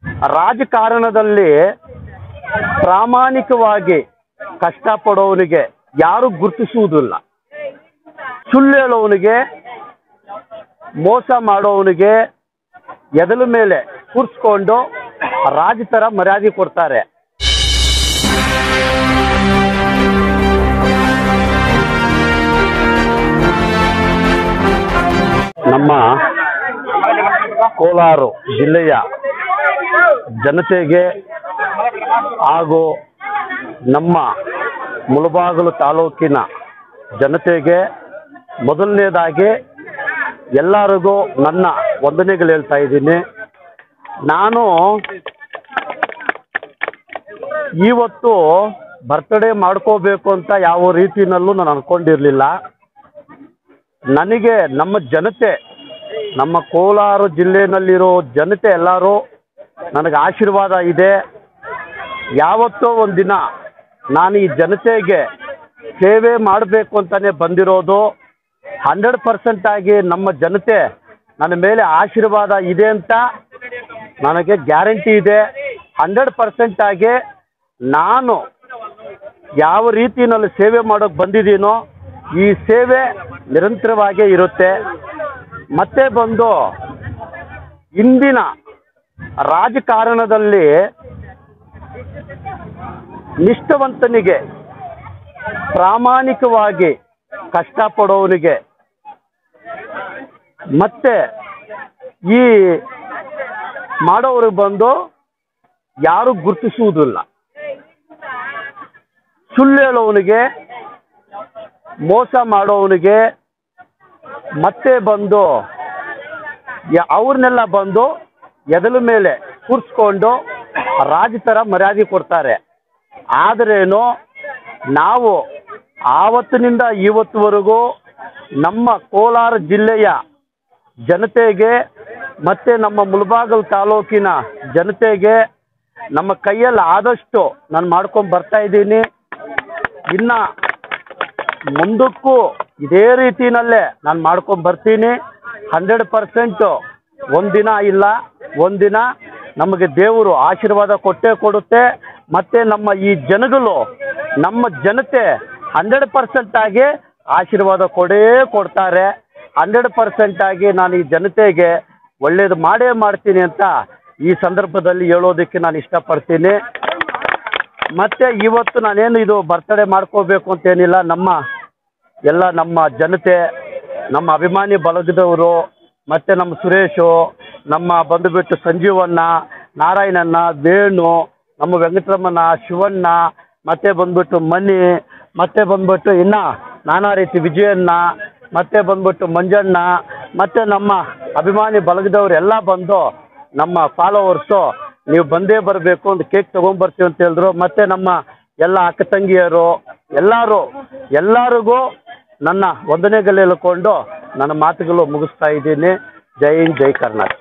ರಾಜಕಾರಣದಲ್ಲಿ ಪ್ರಾಮಾಣಿಕವಾಗಿ ಕಷ್ಟಪಡೋವನಿಗೆ ಯಾರು ಗುರುತಿಸುವುದಿಲ್ಲ ಸುಳ್ಳು ಹೇಳೋವನಿಗೆ ಮೋಸ ಮಾಡೋವನಿಗೆ ಎದಲ ಮೇಲೆ ಕೂರಿಸ್ಕೊಂಡು ರಾಜ ಥರ ಮರ್ಯಾದೆ ಕೊಡ್ತಾರೆ ನಮ್ಮ ಕೋಲಾರ ಜಿಲ್ಲೆಯ ಜನತೆಗೆ ಹಾಗೂ ನಮ್ಮ ಮುಳಬಾಗಿಲು ತಾಲೂಕಿನ ಜನತೆಗೆ ಮೊದಲನೇದಾಗಿ ಎಲ್ಲರಿಗೂ ನನ್ನ ವಂದನೆಗಳು ಹೇಳ್ತಾ ಇದ್ದೀನಿ ನಾನು ಇವತ್ತು ಬರ್ತ್ಡೇ ಮಾಡ್ಕೋಬೇಕು ಅಂತ ಯಾವ ರೀತಿನಲ್ಲೂ ನಾನು ಅನ್ಕೊಂಡಿರಲಿಲ್ಲ ನನಗೆ ನಮ್ಮ ಜನತೆ ನಮ್ಮ ಕೋಲಾರ ಜಿಲ್ಲೆನಲ್ಲಿರೋ ಜನತೆ ಎಲ್ಲರೂ ನನಗೆ ಆಶೀರ್ವಾದ ಇದೆ ಯಾವತ್ತೋ ಒಂದಿನ ನಾನು ಈ ಜನತೆಗೆ ಸೇವೆ ಮಾಡಬೇಕು ಅಂತಲೇ ಬಂದಿರೋದು ಹಂಡ್ರೆಡ್ ಪರ್ಸೆಂಟ್ ಆಗಿ ನಮ್ಮ ಜನತೆ ನನ್ನ ಮೇಲೆ ಆಶೀರ್ವಾದ ಇದೆ ಅಂತ ನನಗೆ ಗ್ಯಾರಂಟಿ ಇದೆ ಹಂಡ್ರೆಡ್ ಪರ್ಸೆಂಟ್ ಆಗಿ ನಾನು ಯಾವ ರೀತಿಯಲ್ಲಿ ಸೇವೆ ಮಾಡೋಕ್ಕೆ ಬಂದಿದ್ದೀನೋ ಈ ಸೇವೆ ನಿರಂತರವಾಗೇ ಇರುತ್ತೆ ಮತ್ತೆ ಬಂದು ಇಂದಿನ ರಾಜಕಾರಣದಲ್ಲಿ ನಿಷ್ಠವಂತನಿಗೆ ಪ್ರಾಮಾಣಿಕವಾಗಿ ಕಷ್ಟಪಡೋವನಿಗೆ ಮತ್ತೆ ಈ ಮಾಡೋರಿಗೆ ಬಂದು ಯಾರು ಗುರುತಿಸುವುದಿಲ್ಲ ಸುಳ್ಳು ಹೇಳೋವನಿಗೆ ಮೋಸ ಮಾಡೋವನಿಗೆ ಮತ್ತೆ ಬಂದು ಯ- ಅವ್ರನ್ನೆಲ್ಲ ಬಂದು ಎದಲ ಮೇಲೆ ಕೂರಿಸ್ಕೊಂಡು ರಾಜ ಥರ ಮರ್ಯಾದೆ ಕೊಡ್ತಾರೆ ಆದ್ರೇನು ನಾವು ಆವತ್ತಿನಿಂದ ಇವತ್ತುವರೆಗೂ ನಮ್ಮ ಕೋಲಾರ ಜಿಲ್ಲೆಯ ಜನತೆಗೆ ಮತ್ತೆ ನಮ್ಮ ಮುಳಬಾಗಲ್ ತಾಲೂಕಿನ ಜನತೆಗೆ ನಮ್ಮ ಕೈಯಲ್ಲಿ ಆದಷ್ಟು ನಾನು ಮಾಡ್ಕೊಂಡು ಬರ್ತಾ ಇದ್ದೀನಿ ಇನ್ನ ಮುಂದಕ್ಕೂ ಇದೇ ರೀತಿನಲ್ಲೇ ನಾನು ಮಾಡ್ಕೊಂಡು ಬರ್ತೀನಿ ಹಂಡ್ರೆಡ್ ಪರ್ಸೆಂಟು ಒಂದಿನ ಇಲ್ಲ ಒಂದಿನ ನಮಗೆ ದೇವರು ಆಶೀರ್ವಾದ ಕೊಟ್ಟೇ ಕೊಡುತ್ತೆ ಮತ್ತೆ ನಮ್ಮ ಈ ಜನಗಳು ನಮ್ಮ ಜನತೆ ಹಂಡ್ರೆಡ್ ಪರ್ಸೆಂಟ್ ಆಗಿ ಆಶೀರ್ವಾದ ಕೊಡೇ ಕೊಡ್ತಾರೆ ಹಂಡ್ರೆಡ್ ಪರ್ಸೆಂಟ್ ಆಗಿ ನಾನು ಈ ಜನತೆಗೆ ಒಳ್ಳೇದು ಮಾಡೇ ಮಾಡ್ತೀನಿ ಅಂತ ಈ ಸಂದರ್ಭದಲ್ಲಿ ಹೇಳೋದಕ್ಕೆ ನಾನು ಇಷ್ಟಪಡ್ತೀನಿ ಮತ್ತೆ ಇವತ್ತು ನಾನೇನು ಇದು ಬರ್ತಡೇ ಮಾಡ್ಕೋಬೇಕು ಅಂತೇನಿಲ್ಲ ನಮ್ಮ ಎಲ್ಲ ನಮ್ಮ ಜನತೆ ನಮ್ಮ ಅಭಿಮಾನಿ ಬಳಗದವರು ಮತ್ತೆ ನಮ್ಮ ಸುರೇಶು ನಮ್ಮ ಬಂದುಬಿಟ್ಟು ಸಂಜೀವಣ್ಣ ನಾರಾಯಣಣ್ಣ ವೇಣು ನಮ್ಮ ವೆಂಕಟರಮಣ ಶಿವಣ್ಣ ಮತ್ತೆ ಬಂದ್ಬಿಟ್ಟು ಮನಿ ಮತ್ತೆ ಬಂದ್ಬಿಟ್ಟು ಇನ್ನ ನಾನಾ ರೀತಿ ವಿಜಯಣ್ಣ ಮತ್ತೆ ಬಂದ್ಬಿಟ್ಟು ಮಂಜಣ್ಣ ಮತ್ತೆ ನಮ್ಮ ಅಭಿಮಾನಿ ಬಳಗದವ್ರು ಎಲ್ಲ ಬಂದು ನಮ್ಮ ಫಾಲೋವರ್ಸು ನೀವು ಬಂದೇ ಬರಬೇಕು ಒಂದು ಕೇಕ್ ತೊಗೊಂಬರ್ತೀವಿ ಅಂತ ಹೇಳಿದ್ರು ಮತ್ತೆ ನಮ್ಮ ಎಲ್ಲ ಅಕ್ಕ ತಂಗಿಯರು ಎಲ್ಲರೂ ಎಲ್ಲರಿಗೂ ನನ್ನ ವಂದನೆಗಳು ಹೇಳ್ಕೊಂಡು ನನ್ನ ಮಾತುಗಳು ಮುಗಿಸ್ತಾ ಇದ್ದೀನಿ ಜೈ ಹಿಂದ್ ಜೈ ಕರ್ನಾಟಕ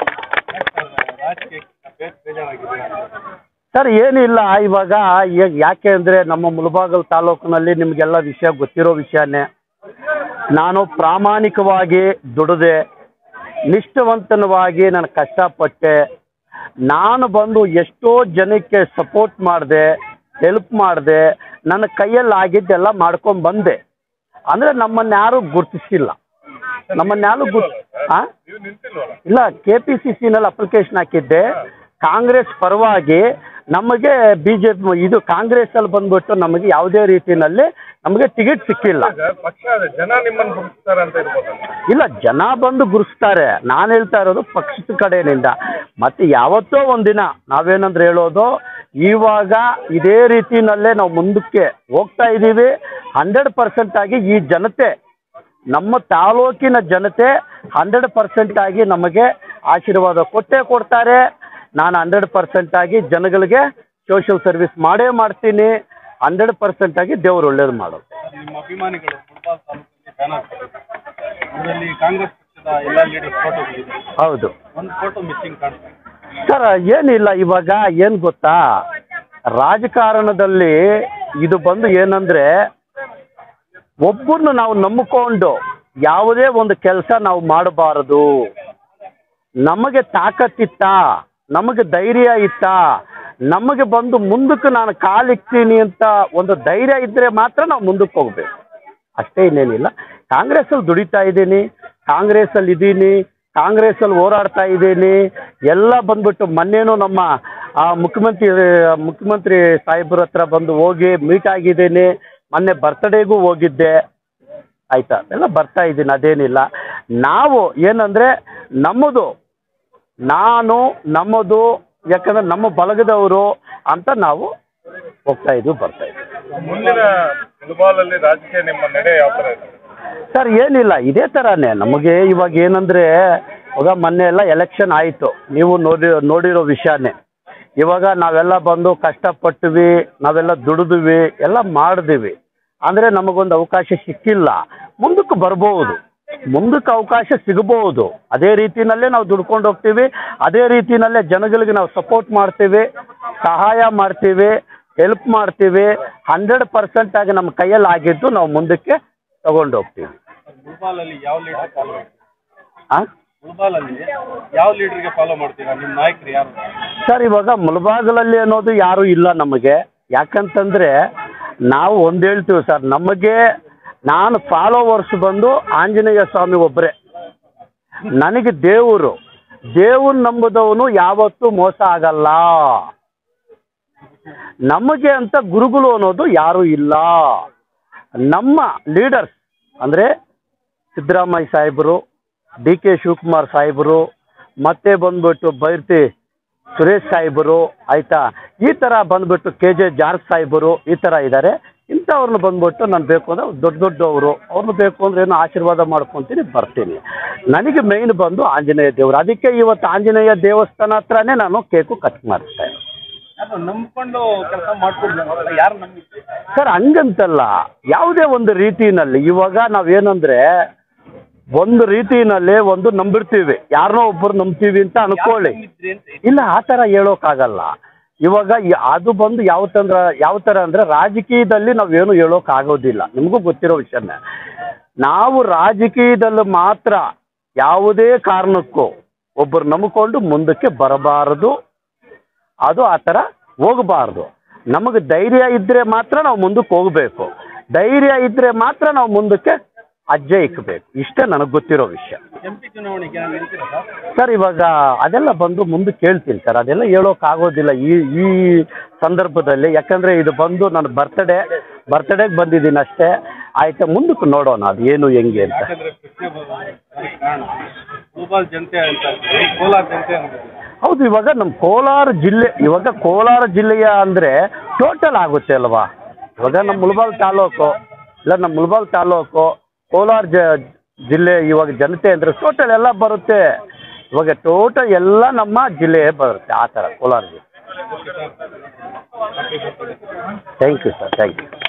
ಸರ್ ಏನಿಲ್ಲ ಇವಾಗ ಈಗ ಯಾಕೆ ಅಂದರೆ ನಮ್ಮ ಮುಳಬಾಗಲ್ ತಾಲೂಕಿನಲ್ಲಿ ನಿಮಗೆಲ್ಲ ವಿಷಯ ಗೊತ್ತಿರೋ ವಿಷಯನೇ ನಾನು ಪ್ರಾಮಾಣಿಕವಾಗಿ ದುಡಿದೆ ನಿಷ್ಠವಂತನವಾಗಿ ನಾನು ಕಷ್ಟಪಟ್ಟೆ ನಾನು ಬಂದು ಎಷ್ಟೋ ಜನಕ್ಕೆ ಸಪೋರ್ಟ್ ಮಾಡಿದೆ ಹೆಲ್ಪ್ ಮಾಡಿದೆ ನನ್ನ ಕೈಯಲ್ಲಿ ಆಗಿದ್ದೆಲ್ಲ ಮಾಡ್ಕೊಂಡು ಬಂದೆ ಅಂದರೆ ನಮ್ಮನ್ನ ಯಾರು ಗುರುತಿಸಿಲ್ಲ ನಮ್ಮನ್ನ ಯಾರು ಗುರ್ ಹಾಂ ಇಲ್ಲ ಕೆ ಪಿ ಸಿ ಸಿನಲ್ಲಿ ಅಪ್ಲಿಕೇಶನ್ ಹಾಕಿದ್ದೆ ಕಾಂಗ್ರೆಸ್ ಪರವಾಗಿ ನಮಗೆ ಬಿ ಜೆ ಪಿ ಇದು ಕಾಂಗ್ರೆಸ್ಸಲ್ಲಿ ಬಂದ್ಬಿಟ್ಟು ನಮಗೆ ಯಾವುದೇ ರೀತಿಯಲ್ಲಿ ನಮಗೆ ಟಿಕೆಟ್ ಸಿಕ್ಕಿಲ್ಲ ಪಕ್ಷ ಜನ ನಿಮ್ಮನ್ನು ಗುರುತಿಸ್ತಾರೆ ಅಂತ ಇರ್ಬೋದಲ್ಲ ಇಲ್ಲ ಜನ ಬಂದು ಗುರುಸ್ತಾರೆ ನಾನು ಹೇಳ್ತಾ ಇರೋದು ಪಕ್ಷದ ಕಡೆಯಿಂದ ಮತ್ತೆ ಯಾವತ್ತೋ ಒಂದಿನ ನಾವೇನಂದ್ರೆ ಹೇಳೋದು ಇವಾಗ ಇದೇ ರೀತಿನಲ್ಲೇ ನಾವು ಮುಂದಕ್ಕೆ ಹೋಗ್ತಾ ಇದ್ದೀವಿ ಹಂಡ್ರೆಡ್ ಪರ್ಸೆಂಟ್ ಆಗಿ ಈ ಜನತೆ ನಮ್ಮ ತಾಲೂಕಿನ ಜನತೆ ಹಂಡ್ರೆಡ್ ಪರ್ಸೆಂಟ್ ಆಗಿ ನಮಗೆ ಆಶೀರ್ವಾದ ಕೊಟ್ಟೇ ಕೊಡ್ತಾರೆ ನಾನು ಹಂಡ್ರೆಡ್ ಪರ್ಸೆಂಟ್ ಆಗಿ ಜನಗಳಿಗೆ ಸೋಷಿಯಲ್ ಸರ್ವಿಸ್ ಮಾಡೇ ಮಾಡ್ತೀನಿ ಹಂಡ್ರೆಡ್ ಪರ್ಸೆಂಟ್ ಆಗಿ ದೇವ್ರು ಒಳ್ಳೇದು ಮಾಡೋದು ನಿಮ್ಮ ಅಭಿಮಾನಿಗಳು ಫುಟ್ಬಾಲ್ ತಾಲೂಕಲ್ಲಿ ಬ್ಯಾನರ್ ಅದರಲ್ಲಿ ಕಾಂಗ್ರೆಸ್ ಪಕ್ಷದ ಎಲ್ಲ ಲೀಡರ್ಸ್ ಫೋಟೋಗಳಿದೆ ಹೌದು ಒಂದು ಫೋಟೋ ಮಿಸ್ಸಿಂಗ್ ಕಾಣ್ತಾ ಇದೆ ಸರ್ ಏನಿಲ್ಲ ಇವಾಗ ಏನು ಗೊತ್ತಾ ರಾಜಕಾರಣದಲ್ಲಿ ಇದು ಬಂದು ಏನಂದ್ರೆ ಒಬ್ಬರನ್ನು ನಾವು ನಂಬಿಕೊಂಡು ಯಾವುದೇ ಒಂದು ಕೆಲಸ ನಾವು ಮಾಡಬಾರದು ನಮಗೆ ತಾಕತ್ತಿತ್ತ ನಮಗೆ ಧೈರ್ಯ ಇತ್ತಾ ನಮಗೆ ಬಂದು ಮುಂದಕ್ಕೆ ನಾನು ಕಾಲಿಕ್ತೀನಿ ಅಂತ ಒಂದು ಧೈರ್ಯ ಇದ್ದರೆ ಮಾತ್ರ ನಾವು ಮುಂದಕ್ಕೆ ಹೋಗ್ಬೇಕು ಅಷ್ಟೇ ಇನ್ನೇನಿಲ್ಲ ಕಾಂಗ್ರೆಸ್ಸಲ್ಲಿ ದುಡಿತಾ ಇದ್ದೀನಿ ಕಾಂಗ್ರೆಸ್ಸಲ್ಲಿ ಇದ್ದೀನಿ ಕಾಂಗ್ರೆಸ್ಸಲ್ಲಿ ಹೋರಾಡ್ತಾ ಇದ್ದೀನಿ ಎಲ್ಲ ಬಂದ್ಬಿಟ್ಟು ಮೊನ್ನೆನೂ ನಮ್ಮ ಆ, ಮುಖ್ಯಮಂತ್ರಿ ಮುಖ್ಯಮಂತ್ರಿ ಸಾಹೇಬ್ರ ಹತ್ರ ಬಂದು ಹೋಗಿ ಮೀಟ್ ಆಗಿದ್ದೀನಿ ಮೊನ್ನೆ ಬರ್ತ್ಡೇಗೂ ಹೋಗಿದ್ದೆ ಆಯ್ತಾ ಎಲ್ಲ ಬರ್ತಾ ಇದ್ದೀನಿ ಅದೇನಿಲ್ಲ ನಾವು ಏನಂದರೆ ನಮ್ಮದು ನಾನು ನಮ್ಮದು ಯಾಕಂದ್ರೆ ನಮ್ಮ ಬಲಗದವರು ಅಂತ ನಾವು ಹೋಗ್ತಾ ಇದ್ವಿ ಬರ್ತಾ ಇದ್ವಿ ಮುಂದಿನ ಫುಟ್ಬಾಲಲ್ಲಿ ರಾಜಕೀಯ ನಿಮ್ಮ ನಡೆ ಯಾವ ಥರ ಇದೆ ಸರ್ ಏನಿಲ್ಲ ಇದೇ ಥರನೇ ನಮಗೆ ಇವಾಗ ಏನಂದರೆ ಇವಾಗ ಮೊನ್ನೆ ಎಲ್ಲ ಎಲೆಕ್ಷನ್ ಆಯಿತು ನೀವು ನೋಡಿ ನೋಡಿರೋ ವಿಷಯನೇ ಇವಾಗ ನಾವೆಲ್ಲ ಬಂದು ಕಷ್ಟಪಟ್ವಿ ನಾವೆಲ್ಲ ದುಡಿದ್ವಿ ಎಲ್ಲ ಮಾಡಿದ್ವಿ ಅಂದರೆ ನಮಗೊಂದು ಅವಕಾಶ ಸಿಕ್ಕಿಲ್ಲ ಮುಂದಕ್ಕೆ ಬರ್ಬೋದು ಮುಂದಕ್ಕೆ ಅವಕಾಶ ಸಿಗಬಹುದು ಅದೇ ರೀತಿನಲ್ಲೇ ನಾವು ದುಡ್ಕೊಂಡು ಹೋಗ್ತೀವಿ ಅದೇ ರೀತಿನಲ್ಲೇ ಜನಗಳಿಗೆ ನಾವು ಸಪೋರ್ಟ್ ಮಾಡ್ತೀವಿ ಸಹಾಯ ಮಾಡ್ತೀವಿ ಹೆಲ್ಪ್ ಮಾಡ್ತೀವಿ ಹಂಡ್ರೆಡ್ ಪರ್ಸೆಂಟ್ ಆಗಿ ನಮ್ಮ ಕೈಯಲ್ಲಿ ಆಗಿದ್ದು ನಾವು ಮುಂದಕ್ಕೆ ತಗೊಂಡು ಹೋಗ್ತೀವಿ ಫುಟ್ಬಾಲಲ್ಲಿ ಯಾವ ಲೀಡರ್ ಫಾಲೋ ಆ? ಫುಟ್ಬಾಲಲ್ಲಿ ಯಾವ ಲೀಡರ್ಗೆ ಫಾಲೋ ಮಾಡ್ತೀರಾ ನಿಮ್ಮ ನಾಯಕರು ಯಾರು ಸರ್ ಇವಾಗ ಮುಳಬಾಗಲಲ್ಲಿ ಅನ್ನೋದು ಯಾರೂ ಇಲ್ಲ ನಮಗೆ ಯಾಕಂತಂದರೆ ನಾವು ಒಂದು ಹೇಳ್ತೀವಿ ಸರ್ ನಮಗೆ ನಾನು ಫಾಲೋವರ್ಸ್ ಬಂದು ಆಂಜನೇಯ ಸ್ವಾಮಿ ಒಬ್ಬರೇ ನನಗೆ ದೇವರು ದೇವ್ರು ನಂಬುದವನು ಯಾವತ್ತೂ ಮೋಸ ಆಗಲ್ಲ ನಮಗೆ ಅಂತ ಗುರುಗಳು ಅನ್ನೋದು ಯಾರೂ ಇಲ್ಲ ನಮ್ಮ ಲೀಡರ್ಸ್ ಅಂದರೆ ಸಿದ್ದರಾಮಯ್ಯ ಸಾಹೇಬರು ಡಿ ಕೆ ಶಿವಕುಮಾರ್ ಸಾಹೇಬರು ಮತ್ತೆ ಬಂದ್ಬಿಟ್ಟು ಬೈರ್ತಿ ಸುರೇಶ್ ಸಾಹೇಬರು ಆಯ್ತಾ ಈ ಥರ ಬಂದ್ಬಿಟ್ಟು ಕೆ ಜೆ ಜಾರ್ಜ್ ಸಾಹೇಬರು ಈ ಥರ ಇದ್ದಾರೆ ಇಂಥವ್ರನ್ನ ಬಂದ್ಬಿಟ್ಟು ನಾನು ಬೇಕು ಅಂದರೆ ದೊಡ್ಡ ದೊಡ್ಡವರು ಅವ್ರನ್ನ ಬೇಕು ಅಂದ್ರೆ ಏನೋ ಆಶೀರ್ವಾದ ಮಾಡ್ಕೊತೀನಿ ಬರ್ತೀನಿ ನನಗೆ ಮೇಯ್ನ್ ಬಂದು ಆಂಜನೇಯ ದೇವರು ಅದಕ್ಕೆ ಇವತ್ತು ಆಂಜನೇಯ ದೇವಸ್ಥಾನ ಹತ್ರನೇ ನಾನು ಕೇಕು ಕಟ್ ಮಾಡಿಸ್ತಾ ಇದ್ದೀನಿ ಯಾರು ನಂಬ್ಕೊಂಡು ಕೆಲಸ ಮಾಡ್ಕೊಡ್ಲಿ ಯಾರು ನಂಬಿಕೆ ಸರ್ ಹಂಗಂತಲ್ಲ ಯಾವುದೇ ಒಂದು ರೀತಿನಲ್ಲಿ ಇವಾಗ ನಾವೇನಂದ್ರೆ ಒಂದು ರೀತಿನಲ್ಲಿ ಒಂದು ನಂಬಿರ್ತೀವಿ ಯಾರನ್ನೋ ಒಬ್ಬರು ನಂಬ್ತೀವಿ ಅಂತ ಅನ್ಕೊಳ್ಳಿ ನಂಬಿದ್ರಿ ಅಂತ ಇಲ್ಲ ಆ ಥರ ಹೇಳೋಕ್ಕಾಗಲ್ಲ ಇವಾಗ ಯ- ಅದು ಬಂದು ಯಾವ ತಂದ್ರ ಯಾವ ಥರ ಅಂದರೆ ರಾಜಕೀಯದಲ್ಲಿ ನಾವೇನು ಹೇಳೋಕ್ಕಾಗೋದಿಲ್ಲ ನಿಮಗೂ ಗೊತ್ತಿರೋ ವಿಷಯನೇ ನಾವು ರಾಜಕೀಯದಲ್ಲಿ ಮಾತ್ರ ಯಾವುದೇ ಕಾರಣಕ್ಕೂ ಒಬ್ಬರು ನಂಬಿಕೊಂಡು ಮುಂದಕ್ಕೆ ಬರಬಾರದು ಅದು ಆ ಥರ ಹೋಗಬಾರ್ದು ನಮಗೆ ಧೈರ್ಯ ಇದ್ದರೆ ಮಾತ್ರ ನಾವು ಮುಂದಕ್ಕೆ ಹೋಗಬೇಕು ಧೈರ್ಯ ಇದ್ದರೆ ಮಾತ್ರ ನಾವು ಮುಂದಕ್ಕೆ ಅಜ್ಜೆ ಇಕ್ಕಬೇಕು ಇಷ್ಟೇ ನನಗೆ ಗೊತ್ತಿರೋ ವಿಷಯ ಎಂ ಪಿ ಚುನಾವಣೆಗೆ ನಾನು ನಿಲ್ತೀರಾ ಸರ್ ಸರ್ ಇವಾಗ ಅದೆಲ್ಲ ಬಂದು ಮುಂದೆ ಕೇಳ್ತೀನಿ ಸರ್ ಅದೆಲ್ಲ ಹೇಳೋಕ್ಕಾಗೋದಿಲ್ಲ ಈ ಈ ಸಂದರ್ಭದಲ್ಲಿ ಯಾಕಂದರೆ ಇದು ಬಂದು ನನ್ನ ಬರ್ತ್ಡೇ ಬರ್ತ್ಡೇಗೆ ಬಂದಿದ್ದೀನಿ ಅಷ್ಟೇ ಆಯ್ತಾ ಮುಂದಕ್ಕೆ ನೋಡೋಣ ಅದು ಏನು ಹೆಂಗೆ ಅಂತ ಯಾಕಂದ್ರೆ ಪ್ರಶ್ನೆ ಬರೋದು ಅದಕ್ಕೆ ಕಾರಣ ಫುಟ್ಬಾಲ್ ಜನತೆ ಅಂತ ಅಂತೀವಿ, ಕೋಲಾರ ಜನತೆ ಅಂತೀವಿ ಹೌದು ಇವಾಗ ನಮ್ಮ ಕೋಲಾರ ಜಿಲ್ಲೆ ಇವಾಗ ಕೋಲಾರ ಜಿಲ್ಲೆಯ ಅಂದರೆ ಟೋಟಲ್ ಆಗುತ್ತೆ ಅಲ್ವಾ ಇವಾಗ ನಮ್ಮ ಮುಳಬಾಲ್ ತಾಲೂಕು ಇಲ್ಲ ನಮ್ಮ ಮುಳಬಾಲ್ ತಾಲೂಕು ಕೋಲಾರ ಜ ಜಿಲ್ಲೆ ಇವಾಗ ಜನತೆ ಅಂದರೆ ಟೋಟಲ್ ಎಲ್ಲ ಬರುತ್ತೆ ಇವಾಗ ಟೋಟಲ್ ಎಲ್ಲ ನಮ್ಮ ಜಿಲ್ಲೆ ಬರುತ್ತೆ ಆ ಥರ ಕೋಲಾರ ಜಿಲ್ಲೆ thank you sir thank you